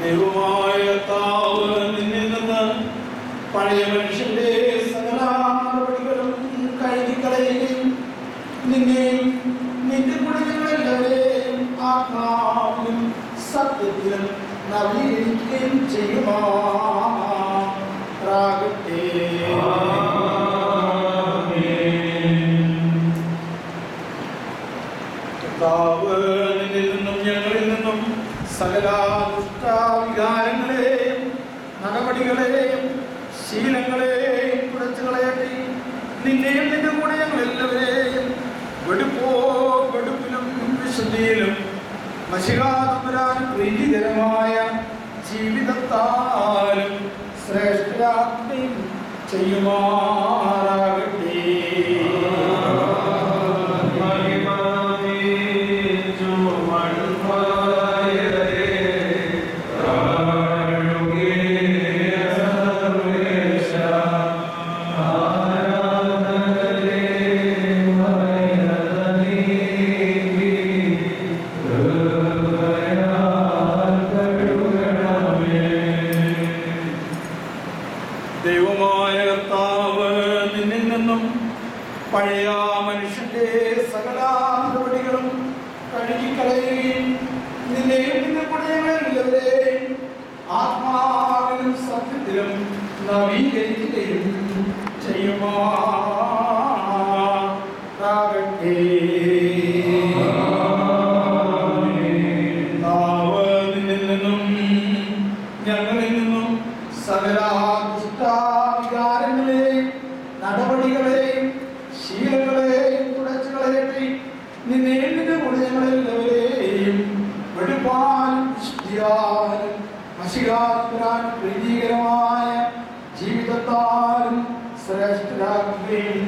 ദൈവമായ താവ് നിന്നിൽ നിന്ന് പഴയ മനുഷ്യന്റെ സകല നടപടികളും കഴുകിക്കളയുകയും നിന്നെയും നിന്റെ കുടുംബങ്ങളെല്ലാവരെയും ആത്മാവിലും സത്യത്തിലും നവീകരിക്കുകയും ചെയ്യുമാറാകട്ടെ കർത്താവ് നിന്നിൽ നിന്നും ഞങ്ങളിൽ നിന്നും സകല ദുഷ്ടാവികാരങ്ങളെയും നടപടികളെയും ശീലങ്ങളെയും കുടച്ചു കളയട്ടെ നിന്നെയും നിന്റെ കൂടെ ഞങ്ങൾ എല്ലാവരെയും വെടുപ്പോ വെടുപ്പിലും വിശുദ്ധിയിലും മഷികാതമ്പരാൻ പ്രീതികരമായ ജീവിതത്താലും ശ്രേഷ്ഠരാക്കുകയും ചെയ്യുമാറാകട്ടെ ദൈവമായ കർത്താവ് നിന്നിൽ നിന്നും പഴയ മനുഷ്യന്റെ സകല നടപടികളും കഴുകിക്കളയുകയും നിന്നെയും നിന്റെ കുടയങ്ങളെല്ലാവരെയും ആത്മാവിലും സത്യത്തിലും നവീകരിക്കുകയും ചെയ്യുമാറാകട്ടെ കർത്താവ് നിന്നിൽ നിന്നും ഞങ്ങളിൽ നിന്നും സകല ദുഷ്ടാവികാരങ്ങളെയും നടപടികളെയും ശീലങ്ങളെയും തുടച്ചു കളയട്ടെ നിന്നെ നിന്റെ ഗുണങ്ങളെല്ലാവരെയും വെടുപ്പാനും വിശുദ്ധിയാലും മഷികാത്മരാൻ പ്രീതികരമായ ജീവിതത്താലും ശ്രേഷ്ഠരാക്കുകയും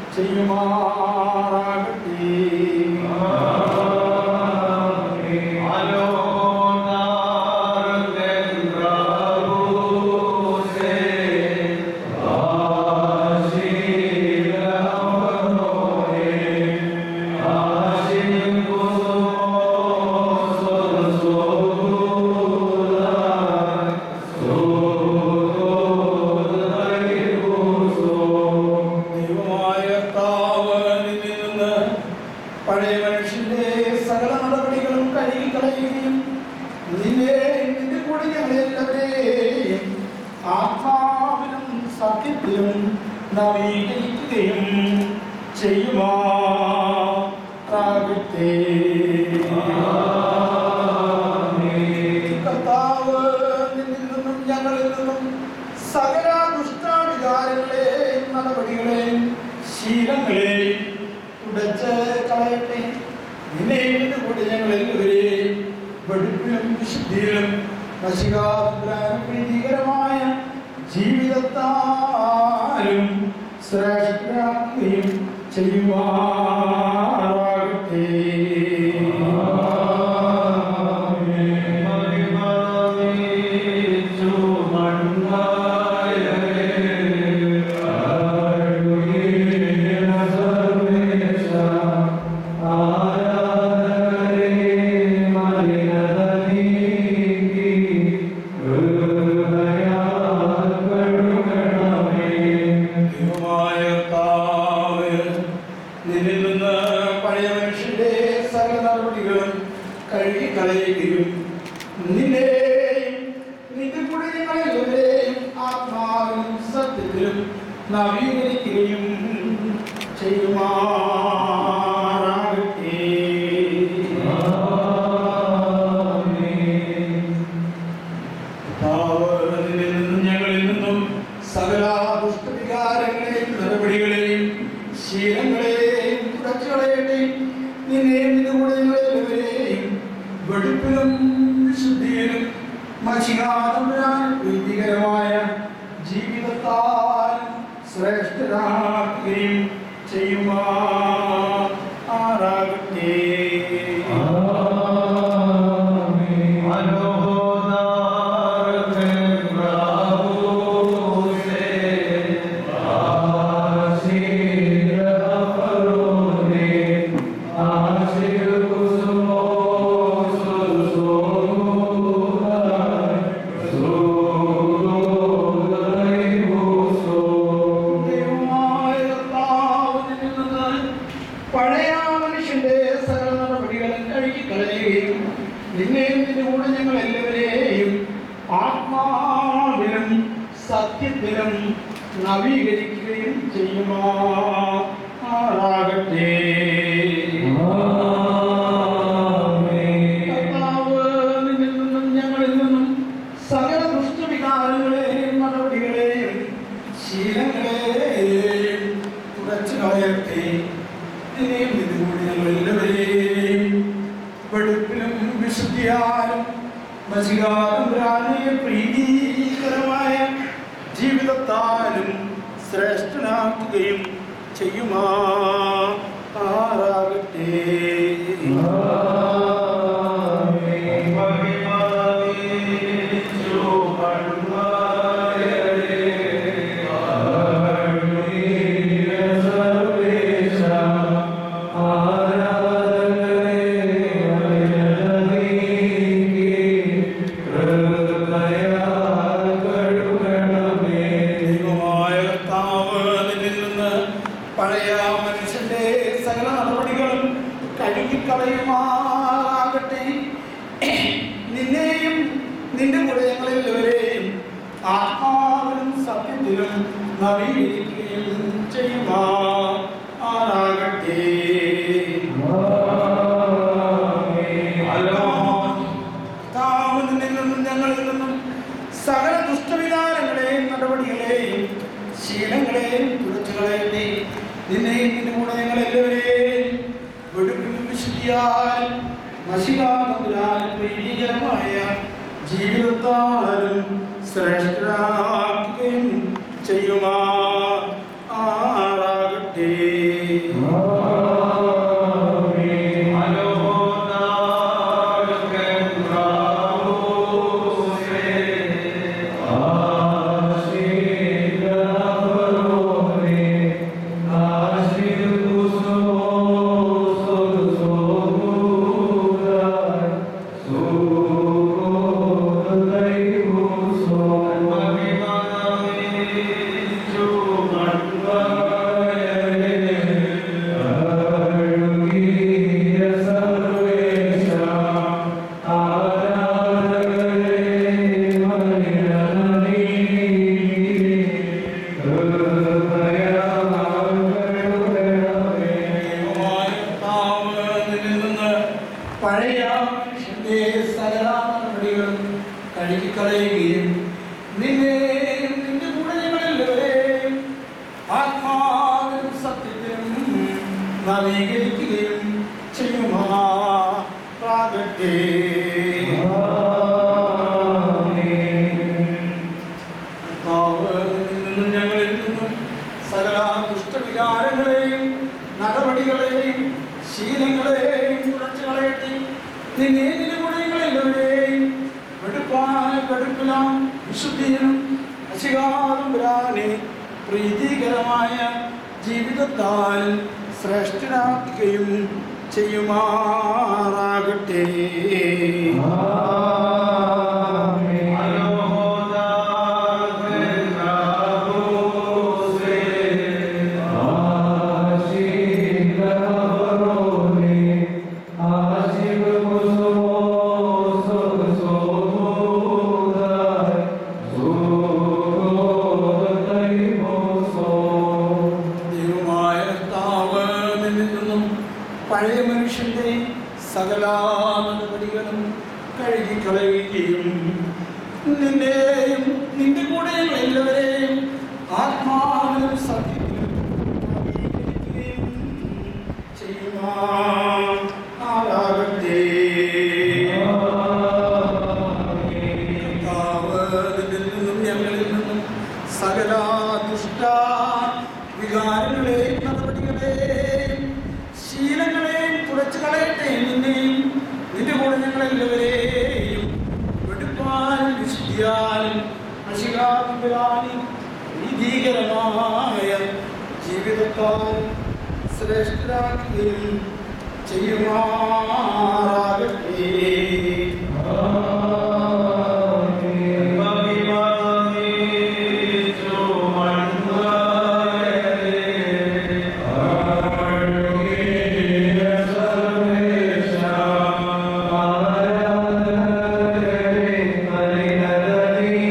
ചെയ്യുമാറാകട്ടെ ദൈവമായ കർത്താവ് നിന്നിൽ നിന്ന് പഴയ മനുഷ്യന്റെ സകല നടപടികളും കഴുകിക്കളയുകയും നിന്നെ നിന്റെ കൂടെ ഞങ്ങളെല്ലാവരെയും ആത്മാവിലും സത്യത്തിലും നവീകരിക്കുകയും ചെയ്യുമാറാകട്ടെ കർത്താവ് നിന്നിൽ നിന്നും ഞങ്ങളിൽ നിന്നും സകല ദുഷ്ടാവികാരങ്ങളെയും നടപടികളെയും ശീലങ്ങളെയും തുടച്ച് കളയട്ടെ നിന്നെയും കൂടി ഞങ്ങൾ എല്ലാവരെയും വെടുപ്പിലും വിശുദ്ധിയിലും നശികാതുരാനും പ്രീതികരമായ ജീവിതത്താലും ശ്രേഷ്ഠരാക്കുകയും ചെയ്യുമാറാകട്ടെ ദൈവമായ കർത്താവേ, നിന്നിൽ നിന്ന് പഴയ മനുഷ്യന്റെ സകല നടപടികളും കഴുകിക്കളയുകയും നിന്നെയും നിന്റെ കൂടെ ഞങ്ങളെല്ലാവരെയും ആത്മാവിലും സത്യത്തിലും നവീകരിക്കുകയും ചെയ്യുമാറാകട്ടെ പാവങ്ങളിൽ നിന്നും ഞങ്ങളിൽ നിന്നും സകല ദുഷ്ടവികാരങ്ങളെയും നടപടികളെയും ശീലങ്ങളെയും തുടച്ചു കളയട്ടെ നിന്നെയും നിന്റെ കൂടെ ഞങ്ങളെല്ലാവരെയും വെടുപ്പിലും വിശുദ്ധിയിലും മഷികാതമ്പരാൻ പ്രീതികരമായ ജീവിതത്താൽ ശ്രേഷ്ഠരാക്കുകയും ചെയ്യുമാറാകട്ടെ ആശിർ കുസുമോ സുസുമോ ആത്മാവിലും സത്യത്തിലും നവീകരിക്കുകയും ചെയ്യുമാറാകട്ടെ കർത്താവ് നിന്നിൽ നിന്നും ഞങ്ങളിൽ നിന്നും സകല ദുഷ്ടവികാരങ്ങളെയും നടപടികളെയും ശീലങ്ങളെയും തുടച്ചു കളയട്ടെ ഇതിനെയും ഇതുകൂടി ഞങ്ങൾ എല്ലാവരെയും വെളുപ്പിലും വിശുദ്ധിയാലും മസികാതമ്പുരാനെ പ്രീതികരമായ ജീവിതത്താലും ശ്രേഷ്ഠനാക്കുകയും ചെയ്യുമാ ആറാകട്ടെ ദൈവമായ കർത്താവ് നിന്നിൽ നിന്ന് പഴയ മനുഷ്യന്റെ സകല നടപടികളും കഴുകിക്കളയുമാറാകട്ടെ നിന്നെയും നിന്റെ ഹൃദയങ്ങളെല്ലാവരെയും ആത്മാവിലും സത്യത്തിലും നവീകരിക്കുകയും ചെയ്യുമാറാകട്ടെ കർത്താവ് നിന്നിൽ നിന്നും ഞങ്ങളിൽ നിന്നും സകല ദുഷ്ടവിധാനങ്ങളെയും നടപടികളെയും ശീലങ്ങളെയും കുറിച്ചുകളെയും നിന്നെയും നിന്റെ കൂടെ ഞങ്ങളെല്ലാവരെയും വെടുപ്പിനും വിശുദ്ധിയാൽ നശികാതമ്പുരാനും പ്രീതികരമായ ജീവിതത്താലും ശ്രേഷ്ഠരാക്കുകയും ചെയ്യുമാ ആറാകട്ടെ ദൈവമായ കർത്താവ് നിന്നിൽ നിന്ന് പഴയ മനുഷ്യന്റെ സകല നടപടികളും കഴുകിക്കളയുകയും നിന്നെയും നിന്റെ കൂടെ ഞങ്ങളെല്ലാവരെയും ആത്മാവിലും സത്യത്തിലും നവീകരിക്കുകയും ചെയ്യുമാറാകട്ടെ കർത്താവ് നിന്നിൽ നിന്നും ഞങ്ങളിൽ നിന്നും സകല ദുഷ്ടവികാരങ്ങളെയും നടപടികളെയും ശീലങ്ങളെയും തുടച്ചു കളയട്ടെ നിന്നെ നിന്റെ ഗുണങ്ങളെല്ലാവരെയും വെടുപ്പായ കടുപ്പിലാം വിശുദ്ധിയിലും അശികാരം വരാനെ പ്രീതികരമായ ജീവിതത്താൽ ശ്രേഷ്ഠനാക്കുകയും ചെയ്യുമാറാകട്ടെ ദൈവമായ കർത്താവ് നിന്നിൽ നിന്നും പഴയ മനുഷ്യന്റെ സകല നടപടികളും കഴുകിക്കളയുകയും നിന്നെയും നിന്റെ കൂടെ എല്ലാവരെയും ആത്മാവിലും സത്യത്തിലും നവീകരിക്കുകയും ചെയ്യുമാറാകട്ടെ. കർത്താവ് നിന്നിൽ നിന്നും ഞങ്ങളിൽ നിന്നും സകല ദുഷ്ട വികാരങ്ങളെയും നടപടികളെയും ശീലങ്ങളെയും തുടച്ചു കളയട്ടെ നിന്നെയും നിന്റെ കൂടെ ഞങ്ങളെല്ലാവരെയും വെടുപ്പാലും വിശുദ്ധിയാലും അശികാന്തരാലും നീതീകരമായ ജീവിതത്താൽ ശ്രേഷ്ഠരാക്കുകയും ചെയ്യുമാറാകട്ടെ Hallelujah.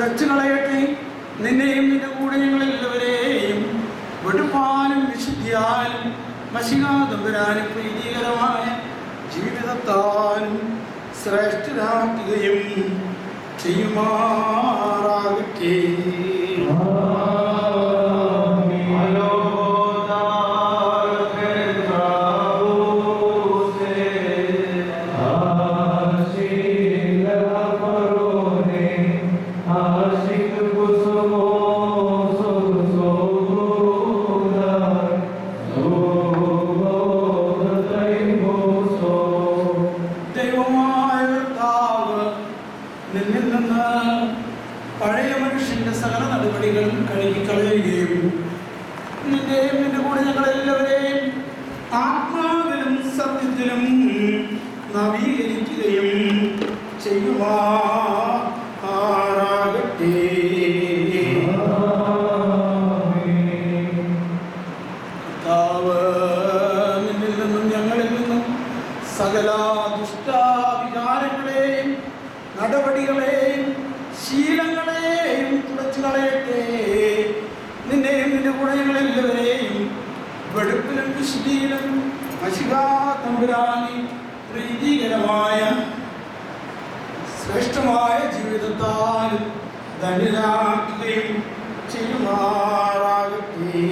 തുടച്ചു കളയട്ടെ നിന്നെയും നിന്റെ കൂടെ ഞങ്ങളെല്ലാവരെയും വെടുപ്പാലും വിശുദ്ധിയാലും മഷികാതമ്പുരാനും പ്രീതികരമായ ജീവിതത്താലും ശ്രേഷ്ഠരാക്കുകയും ചെയ്യുമാറാകട്ടെ ദൈവമായ കർത്താവ് നിന്നിൽ നിന്ന് പഴയ മനുഷ്യന്റെ സകല നടപടികളും കഴുകിക്കളയുകയും നിന്റെയും നിന്റെ കൂടെ ഞങ്ങളെല്ലാവരെയും ആത്മാവിലും സത്യത്തിലും നവീകരിക്കുകയും ചെയ്യുമാറാകട്ടെ കർത്താവ് നിന്നിൽ നിന്നും ഞങ്ങളിൽ നിന്നും സകല ദുഷ്ടാവികാരങ്ങളെയും നടപടികളെയും ശീലങ്ങളെയും തുടച്ചു കളയട്ടെ നിന്നെയും നിന്റെ കൂടെ ഞങ്ങളെല്ലാവരെയും വെളുപ്പിലും വിശുദ്ധിയിലും മഷികാ തമ്പുരാനി പ്രീതികരമായ ശ്രേഷ്ഠമായ ജീവിതത്താലും ധന്യരാക്കുകയും ചെയ്യുമാറാകട്ടെ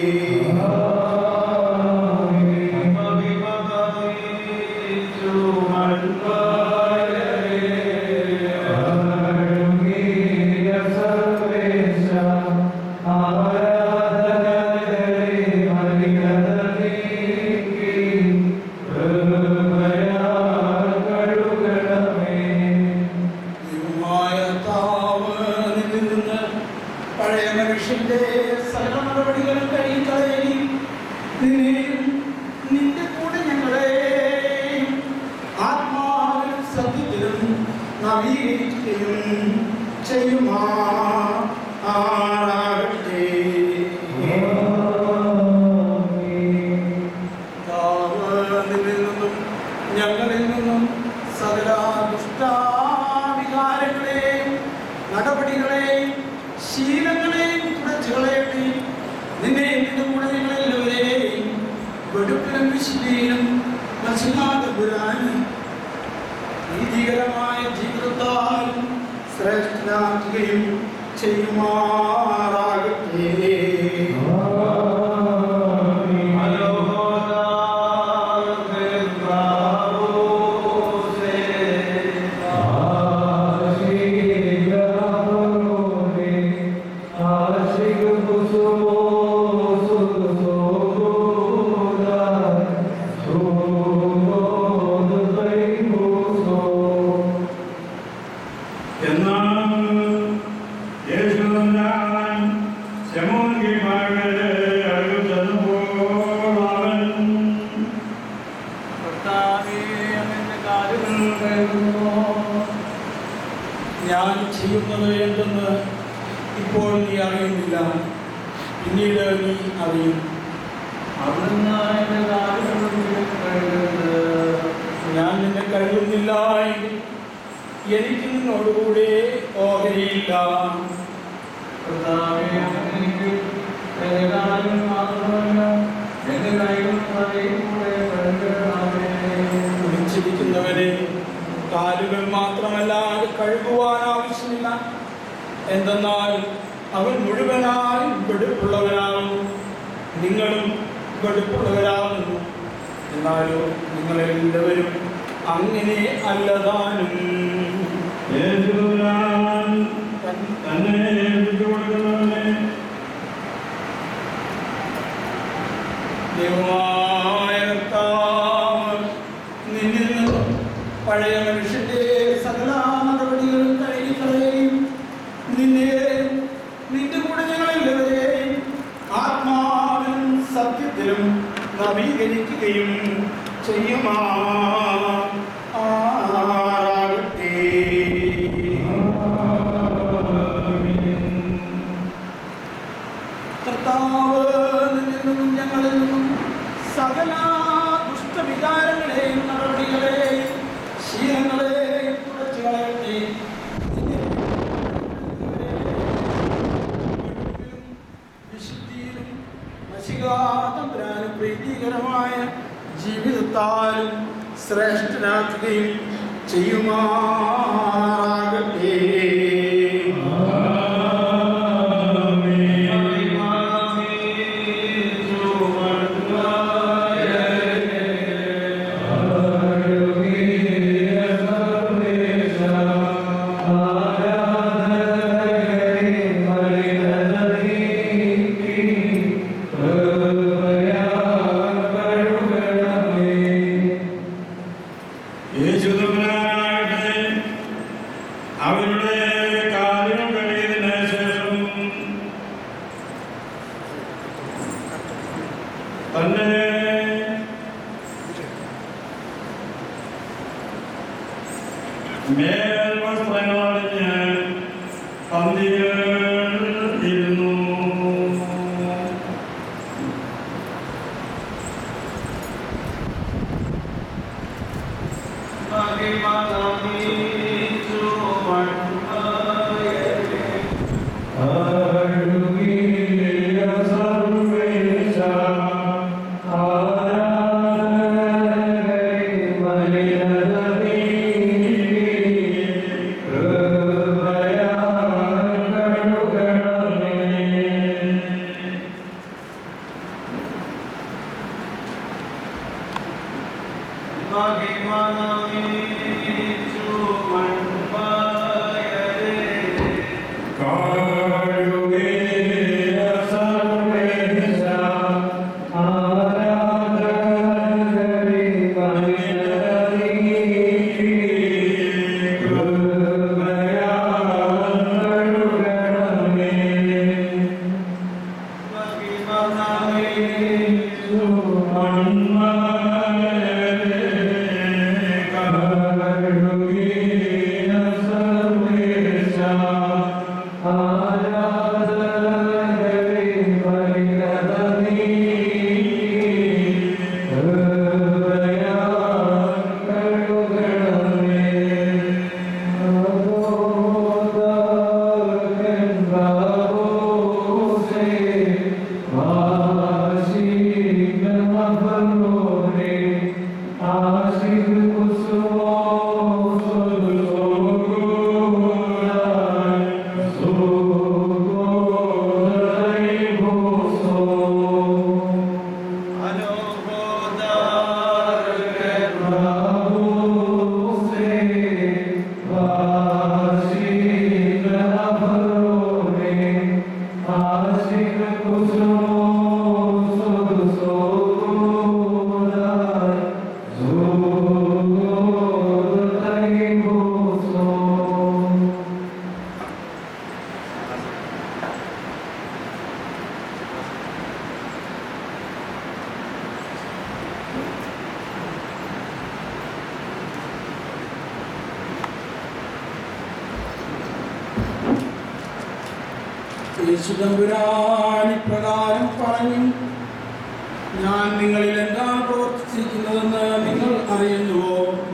ദൈവമായ താവ് നിന്നിൽ നിന്ന് പഴയ മനുഷ്യന്റെ സകല നടപടികളും കഴുകിക്കളയുകയും നിന്നെയും നിന്റെ കൂടെ ഞങ്ങളെയും ആത്മാവിലും സത്യത്തിലും നവീകരിക്കുകയും ചെയ്യുമാ ആറാകട്ടെ കർത്താവ് നിന്നിൽ നിന്നും ഞങ്ങളിൽ നിന്നും സകല ദുഷ്ടാവികാരങ്ങളെയും നടപടികളെയും ശീലങ്ങളെയും തുടച്ചു കളയട്ടെ നിന്നെയും നിന്റെ കൂടെ ഞങ്ങളെല്ലാവരെയും വെടുപ്പിലും വിശുദ്ധിയിലും നശിനാഥപുരാനും നീതികരമായ ജീവിതത്താലും ശ്രേഷ്ഠനാക്കുകയും ചെയ്യുമാറാകട്ടെ എന്നാൽ യേശുവിനാൻ ശമൂന്യമാരുടെ അടുത്ത് ചെന്നപ്പോൾ അവൻ ഞാൻ ചെയ്യുന്നത് എന്തെന്ന് ഇപ്പോൾ നീ അറിയുന്നില്ല പിന്നീട് നീ അറിയും ഞാൻ നിന്നെ കഴിയുന്നില്ല എങ്കിൽ എനിക്ക് നിന്നോടുകൂടെ ഓഹരിയില്ല കുടിച്ചിരിക്കുന്നവനെ കാലുകൾ മാത്രമല്ല കഴുകുവാൻ ആവശ്യമില്ല എന്തെന്നാൽ അവൻ മുഴുവനായും വെടുപ്പുള്ളവനാകുന്നു നിങ്ങളും വെടുപ്പുള്ളവരാകുന്നു എന്നാലോ നിങ്ങളെല്ലാവരും അങ്ങനെ അല്ലതാനും യേശുവിനാൻ തന്നെ ഏൽപ്പിച്ചു കൊടുക്കുന്നവനെ ദൈവമായ കർത്താവ് നിന്നിൽ നിന്നും പഴയ മനുഷ്യന്റെ സകല നടപടികളും കഴുകിക്കളയുകയും നിന്നെയും നിന്റെ കൂടെ ഞങ്ങളെല്ലാവരെയും ആത്മാവിലും സത്യത്തിലും നവീകരിക്കുകയും ചെയ്യുമാ ആറാകട്ടെ കർത്താവ് നിന്നിൽ നിന്നും ഞങ്ങളിൽ നിന്നും സകല ദുഷ്ടവികാരങ്ങളെയും നടപടികളെയും ശീലങ്ങളെയും തുടച്ചു കളയട്ടെ നിന്നെ പ്രീതികരമായ ജീവിതത്താലും ശ്രേഷ്ഠനാക്കുകയും ചെയ്യുമാറാകട്ടെ യേശുദമ്പുരാനാകട്ടെ അവരുടെ കാര്യങ്ങൾ കഴിയുന്നതിന് ശേഷം തന്നെ മേൽവസ്ത്രങ്ങളണിഞ്ഞ് പന്തിയിൽ ഇരുന്നു യേശുദമ്പുരാനി പ്രകാരം പറഞ്ഞു ഞാൻ നിങ്ങളിൽ എന്താണ് പ്രവർത്തിച്ചിരിക്കുന്നതെന്ന് നിങ്ങൾ അറിയുന്നുവോ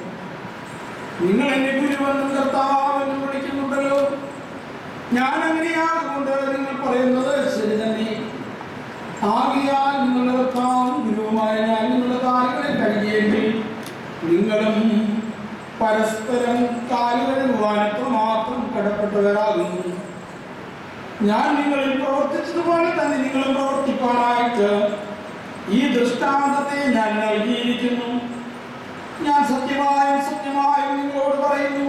നിങ്ങൾ എന്നെ ഗുരുവെന്നും കർത്താവെന്നും വിളിക്കുന്നുണ്ടല്ലോ ഞാൻ അങ്ങനെയാകൊണ്ട് നിങ്ങൾ പറയുന്നത് ശരി തന്നെ ആകിയാൽ നിങ്ങളുടെ കർത്താവും ഗുരുവുമായ ഞാൻ നിങ്ങളുടെ കാലുകളെ കഴുകിയെങ്കിൽ നിങ്ങളും പരസ്പരം കാലുകഴുകുവാൻ എത്രമാത്രം കടപ്പെട്ടവരാകുന്നു ഞാൻ നിങ്ങളിൽ പ്രവർത്തിച്ചതുപോലെ തന്നെ നിങ്ങളും പ്രവർത്തിക്കാനായിട്ട് ഈ ദൃഷ്ടാന്തത്തെ ഞാൻ നൽകിയിരിക്കുന്നു ഞാൻ സത്യമായും സത്യമായും നിങ്ങളോട് പറയുന്നു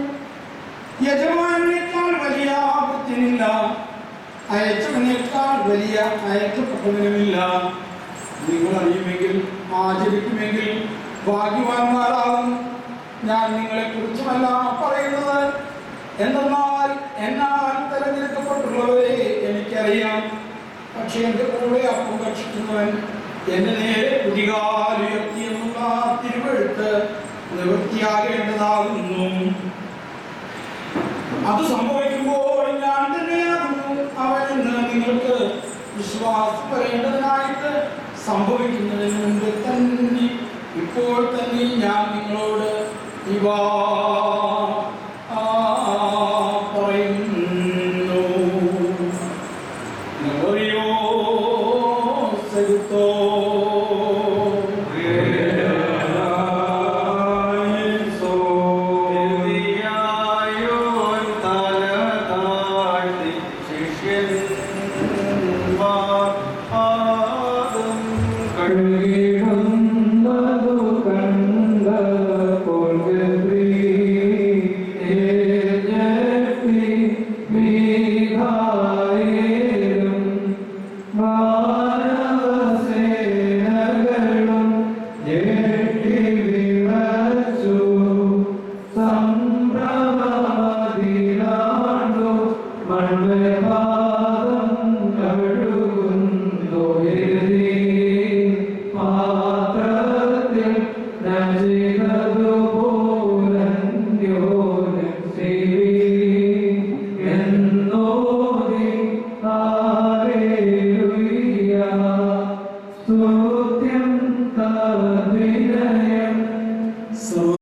യജമാനേക്കാൾ വലിയ ആപത്തിനില്ല അയച്ചവനേക്കാൾ വലിയ അയക്കപ്പെട്ടവനുമില്ല നിങ്ങൾ അറിയുമെങ്കിൽ ആചരിക്കുമെങ്കിൽ ഭാഗ്യവാന്മാരാകും ഞാൻ നിങ്ങളെ കുറിച്ചുമല്ല പറയുന്നത് എന്തെന്നാൽ എന്നാൽ തെരഞ്ഞെടുക്കപ്പെട്ടുള്ളവരെ എനിക്കറിയാം പക്ഷെ എൻ്റെ കൂടെ അപ്പം ഭക്ഷിക്കുന്നവൻ എന്റെ നേരെ കുതികാലുയർത്തിയെന്നുള്ള തിരുവെഴുത്ത് നിവൃത്തിയാകേണ്ടതാകുന്നു അത് സംഭവിക്കുമ്പോൾ ഞാൻ തന്നെയാകുന്നു അവനെന്ന് നിങ്ങൾക്ക് വിശ്വാസം വരേണ്ടതിനായിട്ട് സംഭവിക്കുന്നതിന് മുമ്പ് തന്നെ ഇപ്പോൾ തന്നെ ഞാൻ നിങ്ങളോട് ഇവ ആ, പറയുന്നു Glorioso മീഖായേലും വാനവസേനകളും ഞെട്ടി വിറച്ചു. സംഭ്രമമതിലാണ്ടു മൺമേഘാതം കഴുകുന്നു എഴുതി. പാത്രത്തിൽ നചികതുപോലന്യോന്യം സേവി. എന്നോതി ഹാലേലുയ്യ. സ്തുത്യം തദ്വിനയം